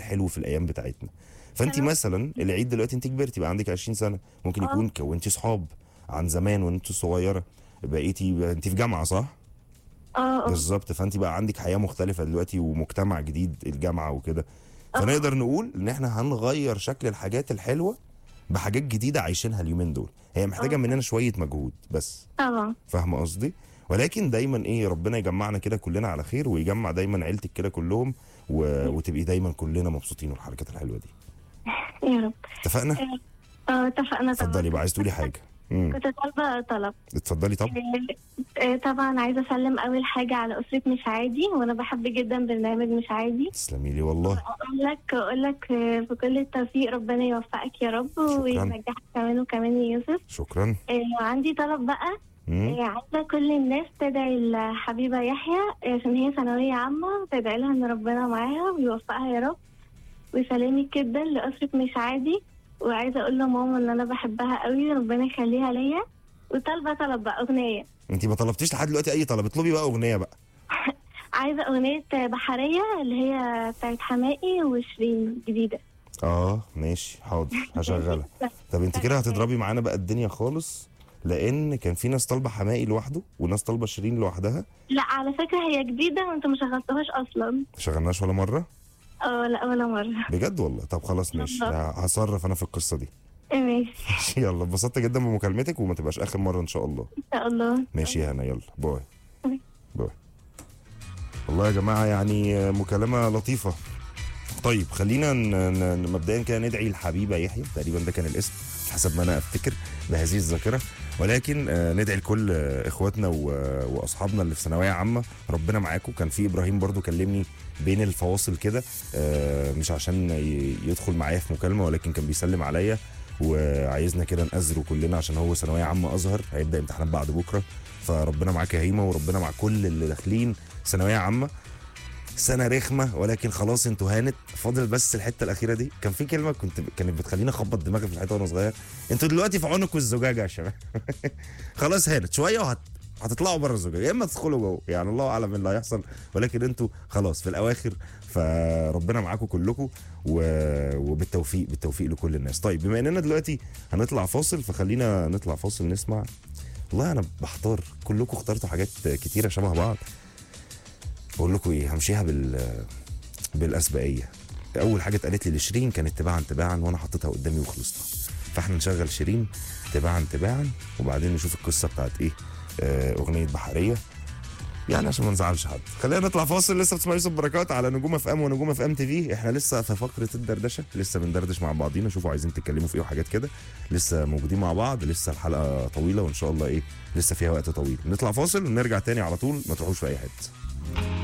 الحلو في الايام بتاعتنا فانت تمام. مثلا العيد دلوقتي انت كبرتي بقى عندك 20 سنه ممكن آه. يكون كونتي صحاب عن زمان وانت صغيره بقيتي انت في جامعه صح اه اه بالظبط فانت بقى عندك حياه مختلفه دلوقتي ومجتمع جديد الجامعه وكده فنقدر نقول ان احنا هنغير شكل الحاجات الحلوه بحاجات جديده عايشينها اليومين دول هي محتاجه آه. مننا شويه مجهود بس طبعا فاهمه قصدي ولكن دايما ايه ربنا يجمعنا كده كلنا على خير ويجمع دايما عيلتك كده كلهم و... وتبقي دايما كلنا مبسوطين والحركات الحلوه دي يا رب اتفقنا اه اتفقنا طبعا اتفضلي بقى عايز تقولي حاجه امم كنت طالبة طلب اتفضلي طب آه، طبعا عايزة أسلم أول حاجة على أسرة مش عادي وأنا بحب جدا برنامج مش عادي تسلمي لي والله أقول لك أقول لك آه، في كل التوفيق ربنا يوفقك يا رب وينجحك كمان وكمان يا يوسف شكرا آه، وعندي طلب بقى مم. آه، عايزة كل الناس تدعي لحبيبة يحيى آه، عشان هي ثانوية عامة تدعي لها إن ربنا معاها ويوفقها يا رب وسلامي جدا لأسرة مش عادي وعايزة أقول لماما إن أنا بحبها قوي ربنا يخليها ليا وطالبة طلب بقى أغنية انت ما طلبتيش لحد دلوقتي اي طلب اطلبي بقى اغنيه بقى عايزة أغنية بحرية اللي هي بتاعت حماقي وشيرين جديدة اه ماشي حاضر هشغلها طب انت كده هتضربي معانا بقى الدنيا خالص لان كان في ناس طالبه حماقي لوحده وناس طالبه شيرين لوحدها لا على فكرة هي جديدة وانت ما شغلتهاش أصلا ما شغلناش ولا مره اه لا ولا مرة بجد والله طب خلاص ماشي بالظبط. ه- هصرف انا في القصه دي ماشي يلا اتبسطت جدا بمكالمتك وما تبقاش اخر مره ان شاء الله إن شاء الله ماشي يا هنا يلا باي باي. باي والله يا جماعه يعني مكالمه لطيفه طيب خلينا ن- ن- مبدئيا كده ندعي الحبيبه يحيى تقريبا ده كان الاسم حسب ما انا افتكر بهذه الذاكره ولكن آه، ندعي لكل آه، اخواتنا و- واصحابنا اللي في ثانويه عامه ربنا معاكم كان في ابراهيم برضو كلمني بين الفواصل كده آه، مش عشان ي- يدخل معايا في مكالمه ولكن كان بيسلم عليا وعايزنا كده نأزره كلنا عشان هو ثانويه عامه ازهر هيبدا امتحانات بعد بكره فربنا معاك يا هيما وربنا مع كل اللي داخلين ثانويه عامه سنه رخمه ولكن خلاص انتوا هانت فاضل بس الحته الاخيره دي كان في كلمه كنت كانت بتخليني اخبط دماغي في الحيطه وانا صغير انتوا دلوقتي في عنق الزجاجه يا شباب خلاص هانت شويه وهت هتطلعوا بره الزجاجه يا اما تدخلوا جوه يعني الله اعلم ايه اللي هيحصل ولكن انتوا خلاص في الاواخر فربنا معاكم كلكم و... وبالتوفيق بالتوفيق لكل الناس طيب بما اننا دلوقتي هنطلع فاصل فخلينا نطلع فاصل نسمع والله انا بحتار كلكم اخترتوا حاجات كتيره شبه بعض بقول لكم ايه همشيها بال بالاسبقيه اول حاجه اتقالت لي لشيرين كانت تباعا تباعا وانا حطيتها قدامي وخلصنا فاحنا نشغل شيرين تباعا تباعا وبعدين نشوف القصه بتاعت ايه آه، اغنيه بحريه يعني عشان ما نزعلش حد خلينا نطلع فاصل لسه بتسمع يوسف بركات على نجوم اف ام ونجوم اف ام تي في احنا لسه في فقره الدردشه لسه بندردش مع بعضينا شوفوا عايزين تتكلموا في ايه وحاجات كده لسه موجودين مع بعض لسه الحلقه طويله وان شاء الله ايه لسه فيها وقت طويل نطلع فاصل ونرجع تاني على طول ما تروحوش في اي حته